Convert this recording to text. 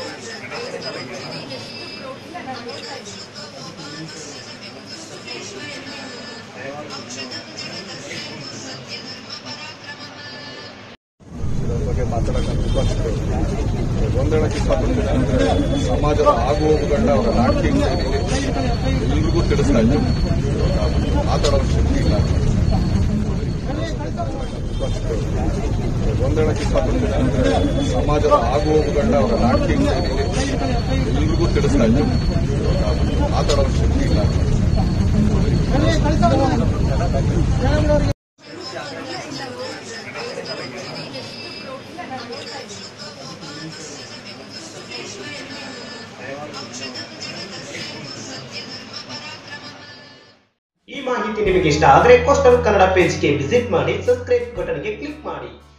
ಇದರ ಬಗ್ಗೆ ಮಾತಾಡೋಕೆ ತುಂಬಾ ಒಂದು ಹೇಳಕ್ಕೆ ಇಷ್ಟಪಡ್ತೀನಿ ಅಂದ್ರೆ ಸಮಾಜದ ಆಗು ಹೋಗುಗಂಡ ಅವರ ನಾಟಕೀಯ ಶೈಲಿಯಲ್ಲಿ ಎಲ್ರಿಗೂ ತಿಳಿಸ್ತಾ ಇದ್ದಾರೆ ಇವಾಗ ಮಾತಾಡೋ ಶಕ್ತಿ ಇಲ್ಲ ಒಂದು ಹೇಳಕ್ಕೆ ಇಷ್ಟಪಡ್ತೀನಿ ಅಂದ್ರೆ ಸಮಾಜದ ಆಗು ಹೋಗುಗಂಡ ಅವರ ನಾಟಕೀಯ ಶೈಲಿಯಲ್ಲಿ ಎಲ್ರಿಗೂ ತಿಳಿಸ್ತಾ ಇದ್ದಾರೆ ಇವಾಗ ಮಾತಾಡೋ ಶಕ್ತಿ ಇಲ್ಲ ಈ ಮಾಹಿತಿ ನಿಮಗೆ ಇಷ್ಟ ಆದರೆ ಕೋಸ್ಟಲ್ ಕನ್ನಡ ಪೇಜ್ಗೆ ವಿಸಿಟ್ ಮಾಡಿ ಸಬ್ಸ್ಕ್ರೈಬ್ ಬಟನ್ಗೆ ಕ್ಲಿಕ್ ಮಾಡಿ